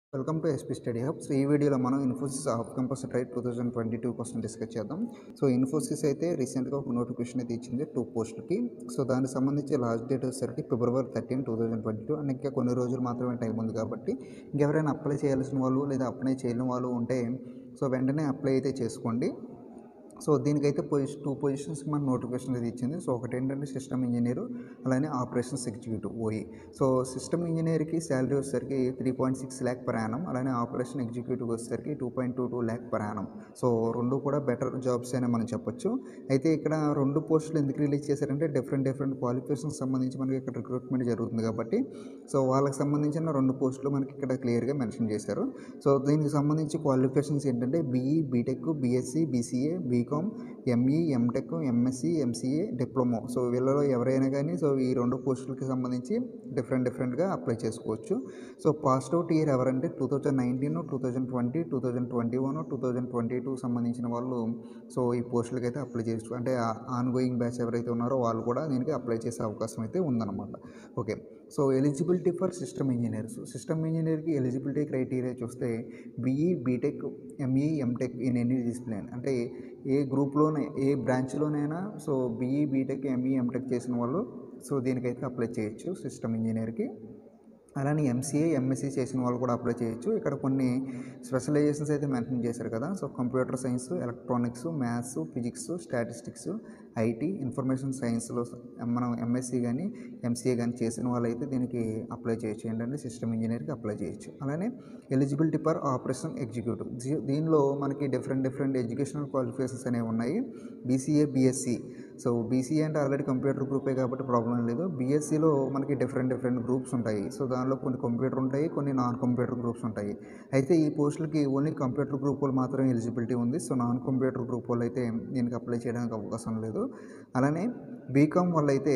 welcome to SP study hub so ఈ వీడియోలో మనం ఇన్ఫోసిస్ ఆఫ్ క్యాంపస్ ట్రైడ్ టూ థౌసండ్ ట్వంటీ టూ కోసం డిస్కస్ చేద్దాం సో ఇన్ఫోసిస్ అయితే రీసెంట్గా ఒక నోటిఫికేషన్ అయితే ఇచ్చింది టూ పోస్టులకి సో దానికి సంబంధించి లాస్ట్ డేట్ వచ్చేసరికి February thirteen two thousand twenty two and ఇంకా కొన్ని రోజులు మాత్రమే టైం ఉంది కాబట్టి ఇంకెవరైనా అప్లై చేయాల్సిన వాళ్ళు లేదా అప్లై చేయని వాళ్ళు ఉంటే సో వెంటనే అప్లై అయితే చేసుకోండి సో దీనికైతే పొజిషన్ టూ పొజిషన్స్కి మన నోటిఫికేషన్ అయితే ఇచ్చింది సో ఒకటి ఏంటంటే సిస్టమ్ ఇంజనీర్ అలానే operations executive OE so system ఇంజనీర్కి శాలరీ వచ్చేసరికి three point six lakh per annum అలానే ఆపరేషన్ ఎగ్జిక్యూటివ్ వచ్చేసరికి two point two two lakh per annum so రెండు కూడా బెటర్ జాబ్స్ అనే మనం చెప్పొచ్చు అయితే ఇక్కడ రెండు పోస్టులు ఎందుకు రిలీజ్ చేశారంటే డిఫరెంట్ డిఫరెంట్ క్వాలిఫికేషన్స్ సంబంధించి మనకి ఇక్కడ రిక్రూట్మెంట్ జరుగుతుంది కాబట్టి సో వాళ్ళకి సంబంధించిన రెండు పోస్టులు మనకి ఇక్కడ క్లియర్గా మెన్షన్ చేశారు సో దీనికి సంబంధించి క్వాలిఫికేషన్స్ ఏంటంటే BE BTech BSc BCA BCom ME MTech MSc MCA diploma so వీళ్ళలో ఎవరైనా కానీ సో ఈ రెండు పోస్టులకి సంబంధించి డిఫరెంట్ డిఫరెంట్గా అప్లై చేసుకోవచ్చు సో పాస్ట్ అవుట్ ఇయర్ ఎవరంటే two thousand nineteen two thousand twenty two thousand twenty one two thousand twenty two సంబంధించిన వాళ్ళు సో ఈ పోస్టులకి అయితే అప్లై చేయొచ్చు అంటే ఆన్ గోయింగ్ బ్యాచ్ ఎవరైతే ఉన్నారో వాళ్ళు కూడా దీనికి అప్లై చేసే అవకాశం అయితే ఉందన్నమాట okay so eligibility for system engineers system ఇంజనీర్కి ఎలిజిబిలిటీ క్రైటీరియా చూస్తే BE BTech ME MTech in any discipline అంటే ఏ గ్రూప్లోనే ఏ బ్రాంచ్లోనైనా so BE BTech ME MTech చేసిన వాళ్ళు సో దీనికైతే అప్లై చేయొచ్చు సిస్టమ్ ఇంజనీర్కి అలానే ఎంసీఏ ఎంఎస్సీ చేసిన వాళ్ళు కూడా అప్లై చేయొచ్చు ఇక్కడ కొన్ని స్పెషలైజేషన్స్ అయితే మెన్షన్ చేశారు కదా so computer science electronics maths physics statistics IT information సైన్స్లో మనం ఎంఎస్సీ కానీ ఎంసీఏ కానీ చేసిన వాళ్ళైతే దీనికి అప్లై చేయొచ్చు ఏంటంటే సిస్టమ్ ఇంజనీర్కి అప్లై చేయొచ్చు అలానే ఎలిజిబిలిటీ ఫర్ ఆపరేషన్ ఎగ్జిక్యూటివ్ జీ- దీనిలో మనకి డిఫరెంట్ డిఫరెంట్ ఎడ్యుకేషనల్ క్వాలిఫికేషన్స్ అనేవి ఉన్నాయి బీసీఏ బీఎస్సీ సో బీసీఏ అంటే ఆల్రెడీ కంప్యూటర్ గ్రూపే కాబట్టి ప్రాబ్లం లేదు బీఎస్సీలో మనకి డిఫరెంట్ డిఫరెంట్ గ్రూప్స్ ఉంటాయి సో దానిలో కొన్ని కంప్యూటర్ ఉంటాయి కొన్ని నాన్ కంప్యూటర్ గ్రూప్స్ ఉంటాయి అయితే ఈ పోస్టులకి ఓన్లీ కంప్యూటర్ గ్రూప్ వాళ్ళు మాత్రమే ఎలిజిబిలిటీ ఉంది సో నాన్ కంప్యూటర్ గ్రూప్ వాళ్ళు అయితే దీనికి అప్లై చేయడానికి అవకాశం లేదు అలానే బీకామ్ వాళ్ళు అయితే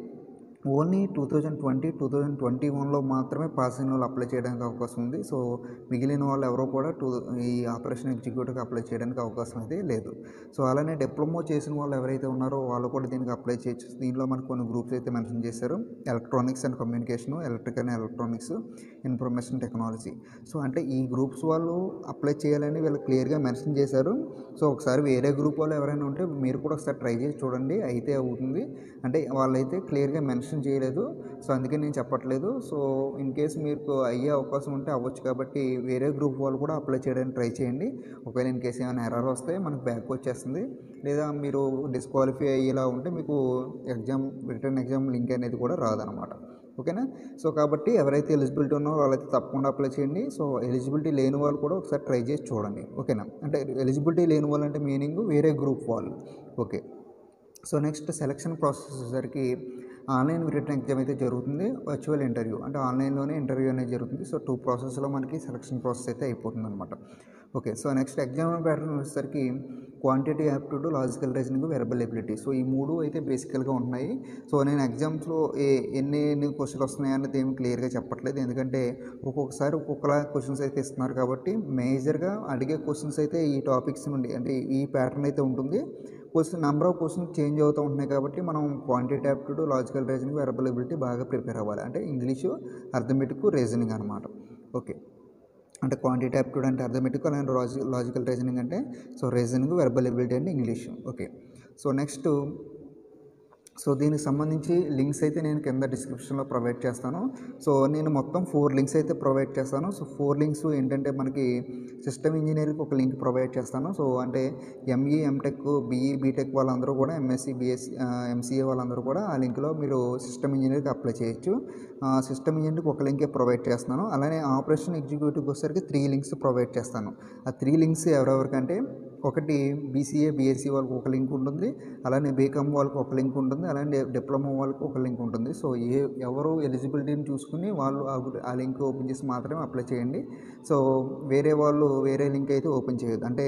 only two thousand twenty two thousand twenty వన్లో మాత్రమే పాస్ అయిన వాళ్ళు అప్లై చేయడానికి అవకాశం ఉంది సో మిగిలిన వాళ్ళు ఎవరో కూడా టూ ఈ ఆపరేషన్ ఎగ్జిక్యూటివ్కి అప్లై చేయడానికి అవకాశం అయితే లేదు సో అలానే డిప్లొమా చేసిన వాళ్ళు ఎవరైతే ఉన్నారో వాళ్ళు కూడా దీనికి అప్లై చేయొచ్చు దీనిలో మనకు కొన్ని గ్రూప్స్ అయితే మెన్షన్ చేశారు electronics and communication electrical and electronics information technology so అంటే ఈ గ్రూప్స్ వాళ్ళు అప్లై చేయాలని వీళ్ళు క్లియర్గా మెన్షన్ చేశారు సో ఒకసారి వేరే గ్రూప్ వాళ్ళు ఎవరైనా ఉంటే మీరు కూడా ఒకసారి ట్రై చేసి చూడండి అయితే అవుతుంది అంటే వాళ్ళైతే క్లియర్గా మెన్షన్ చేయలేదు సో అందుకే నేను చెప్పట్లేదు సో ఇన్ కేస్ మీకు అయ్యే అవకాశం ఉంటే అవ్వచ్చు కాబట్టి వేరే గ్రూప్ వాళ్ళు కూడా అప్లై చేయడానికి ట్రై చేయండి ఒకవేళ ఇన్ కేస్ ఏమైనా ఎర్రర్ వస్తే మనకు బ్యాక్ వచ్చేస్తుంది లేదా మీరు డిస్క్వాలిఫై అయ్యేలా ఉంటే మీకు ఎగ్జామ్ రిటర్న్ ఎగ్జామ్ లింక్ అనేది కూడా రాదనమాట ఓకేనా సో కాబట్టి ఎవరైతే ఎలిజిబిలిటీ ఉన్నారో వాళ్ళైతే తప్పకుండా అప్లై చేయండి సో ఎలిజిబిలిటీ లేని వాళ్ళు కూడా ఒకసారి ట్రై చేసి చూడండి ఓకేనా అంటే ఎలిజిబిలిటీ లేని వాళ్ళు అంటే మీనింగ్ వేరే గ్రూప్ వాళ్ళు okay so next selection process వచ్చేసరికి ఆన్లైన్ రిటర్న్ ఎగ్జామ్ అయితే జరుగుతుంది వర్చువల్ ఇంటర్వ్యూ అంటే ఆన్లైన్లోనే ఇంటర్వ్యూ అనేది జరుగుతుంది సో టూ ప్రాసెస్లో మనకి సెలక్షన్ ప్రాసెస్ అయితే అయిపోతుంది అనమాట okay so next exam pattern వచ్చేసరికి quantity aptitude logical reasoning verbal ability so ఈ మూడు అయితే బేసికల్గా ఉన్నాయి సో నేను ఎగ్జామ్స్లో ఏ ఎన్ని ఎన్ని క్వశ్చన్లు వస్తున్నాయి అనేది ఏమి క్లియర్గా చెప్పట్లేదు ఎందుకంటే ఒక్కొక్కసారి ఒక్కొక్కలా క్వశ్చన్స్ అయితే ఇస్తున్నారు కాబట్టి మేజర్గా అడిగే క్వశ్చన్స్ అయితే ఈ టాపిక్స్ నుండి అంటే ఈ ప్యాటర్న్ అయితే ఉంటుంది question number of questions change అవుతూ ఉంటున్నాయి కాబట్టి మనం quantity aptitude logical reasoning verbal ability బాగా ప్రిపేర్ అవ్వాలి అంటే ఇంగ్లీషు అర్థమెటిక్ రీజనింగ్ అనమాట ఓకే అంటే క్వాంటిటీ యాప్టిట్యూడ్ అంటే అర్థమెటిక్ అలాంటి లాజి లాజికల్ రీజనింగ్ అంటే సో రీజనింగ్ వెర్బల్ ఎబిలిటీ అంటే English okay so next so దీనికి సంబంధించి లింక్స్ అయితే నేను కింద డిస్క్రిప్షన్లో ప్రొవైడ్ చేస్తాను సో నేను మొత్తం ఫోర్ లింక్స్ అయితే ప్రొవైడ్ చేస్తాను సో ఫోర్ లింక్స్ ఏంటంటే మనకి సిస్టమ్ ఇంజనీరింగ్ ఒక లింక్ ప్రొవైడ్ చేస్తాను సో అంటే ఎంఈ ఎంటెక్ బీఈ బీటెక్ వాళ్ళందరూ కూడా ఎంఎస్సి బిఎస్సి ఎంసీఏ వాళ్ళందరూ కూడా ఆ లింక్లో మీరు సిస్టమ్ ఇంజనీర్కి అప్లై చేయొచ్చు సిస్టమ్ ఇంజనీర్కి ఒక లింకే ప్రొవైడ్ చేస్తున్నాను అలానే ఆపరేషన్ ఎగ్జిక్యూటివ్కి వచ్చేసరికి త్రీ లింక్స్ ప్రొవైడ్ చేస్తాను ఆ త్రీ లింక్స్ ఎవరెవరికంటే ఒకటి బీసీఏ బీఎస్సీ వాళ్ళకి ఒక లింక్ ఉంటుంది అలానే బీకామ్ వాళ్ళకి ఒక లింక్ ఉంటుంది అలానే డిప్లొమా వాళ్ళకి ఒక లింక్ ఉంటుంది సో ఏ ఎవరు ఎలిజిబిలిటీని చూసుకుని వాళ్ళు ఆ గు- ఆ లింక్ ఓపెన్ చేసి మాత్రమే అప్లై చేయండి సో వేరే వాళ్ళు వేరే లింక్ అయితే ఓపెన్ చేయొద్దు అంటే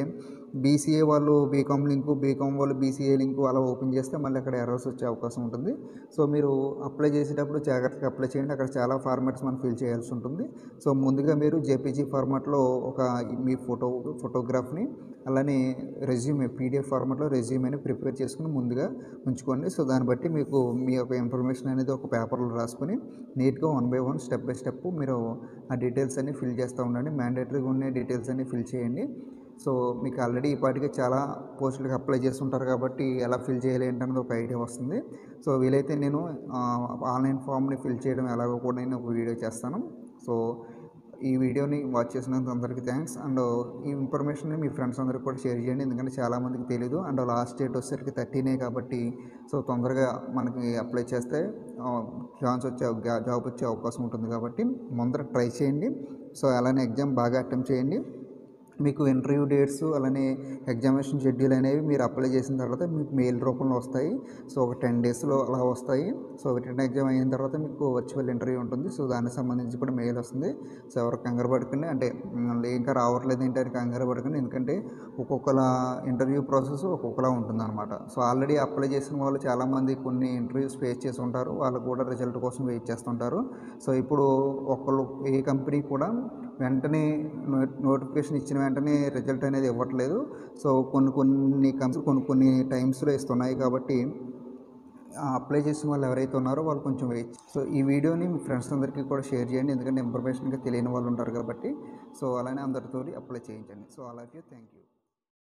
బీసీఏ వాళ్ళు బీకామ్ లింకు బీకామ్ వాళ్ళు బీసీఏ లింకు అలా ఓపెన్ చేస్తే మళ్ళీ అక్కడ ఎర్రర్స్ వచ్చే అవకాశం ఉంటుంది సో మీరు అప్లై చేసేటప్పుడు జాగ్రత్తగా అప్లై చేయండి అక్కడ చాలా ఫార్మాట్స్ మనం ఫిల్ చేయాల్సి ఉంటుంది సో ముందుగా మీరు జేపీజీ ఫార్మాట్లో ఒక మీ ఫోటో ఫోటోగ్రాఫ్ని అలానే రెజ్యూమే పీడిఎఫ్ ఫార్మాట్లో రెజ్యూమేని ప్రిపేర్ చేసుకుని ముందుగా ఉంచుకోండి సో దాన్ని బట్టి మీకు మీ యొక్క ఇన్ఫర్మేషన్ అనేది ఒక పేపర్లో రాసుకొని నీట్గా one by one step by step మీరు ఆ డీటెయిల్స్ అన్ని ఫిల్ చేస్తూ ఉండండి మ్యాండేటరీగా ఉన్న డీటెయిల్స్ అన్ని ఫిల్ చేయండి సో మీకు ఆల్రెడీ ఈ పాటికి చాలా పోస్టులకు అప్లై చేస్తుంటారు కాబట్టి ఎలా ఫిల్ చేయాలి ఏంటనేది ఒక ఐడియా వస్తుంది సో వీలైతే నేను ఆ, ఆన్లైన్ ఫామ్ని ఫిల్ చేయడం ఎలాగో కూడా నేను ఒక వీడియో చేస్తాను సో ఈ వీడియోని వాచ్ చేసినందుకు అందరికీ థ్యాంక్స్ అండ్ ఈ ఇన్ఫర్మేషన్ మీ ఫ్రెండ్స్ అందరికి కూడా షేర్ చేయండి ఎందుకంటే చాలామందికి తెలియదు అండ్ లాస్ట్ డేట్ వచ్చేసరికి థర్టీనే కాబట్టి సో తొందరగా మనకి అప్లై చేస్తే ఛాన్స్ వచ్చే జాబ్ వచ్చే అవకాశం ఉంటుంది కాబట్టి ముందర ట్రై చేయండి సో అలానే ఎగ్జామ్ బాగా అటెంప్ట్ చేయండి మీకు ఇంటర్వ్యూ డేట్స్ అలానే ఎగ్జామినేషన్ షెడ్యూల్ అనేవి మీరు అప్లై చేసిన తర్వాత మీకు మెయిల్ రూపంలో వస్తాయి సో ఒక టెన్ డేస్లో అలా వస్తాయి సో రిటర్న్ ఎగ్జామ్ అయిన తర్వాత మీకు వర్చువల్ ఇంటర్వ్యూ ఉంటుంది సో దానికి సంబంధించి కూడా మెయిల్ వస్తుంది సో ఎవరు కంగారు పడుకుని అంటే మ్, ఇంకా రావట్లేదు ఏంటి అని కంగారు పడుకుని ఎందుకంటే ఒక్కొక్కల ఇంటర్వ్యూ ప్రాసెస్ ఒక్కొక్కలా ఉంటుంది అనమాట సో ఆల్రెడీ అప్లై చేసిన వాళ్ళు చాలామంది కొన్ని ఇంటర్వ్యూస్ ఫేస్ చేసి ఉంటారు వాళ్ళు కూడా రిజల్ట్ కోసం వెయిట్ చేస్తుంటారు సో ఇప్పుడు ఒకళ్ళు ఏ కంపెనీ కూడా వెంటనే నో- నోటిఫికేషన్ ఇచ్చిన వెంటనే రిజల్ట్ అనేది ఇవ్వట్లేదు సో కొన్ని కొన్ని కంపెనీ కొన్ని కొన్ని టైమ్స్లో ఇస్తున్నాయి కాబట్టి అప్లై చేసిన వాళ్ళు ఎవరైతే ఉన్నారో వాళ్ళు కొంచెం వెయిట్ సో ఈ వీడియోని మీ ఫ్రెండ్స్ అందరికీ కూడా షేర్ చేయండి ఎందుకంటే ఇన్ఫర్మేషన్గా తెలియని వాళ్ళు ఉంటారు కాబట్టి సో అలానే అందరితో అప్లై చేయించండి సో అలాగే థ్యాంక్ యూ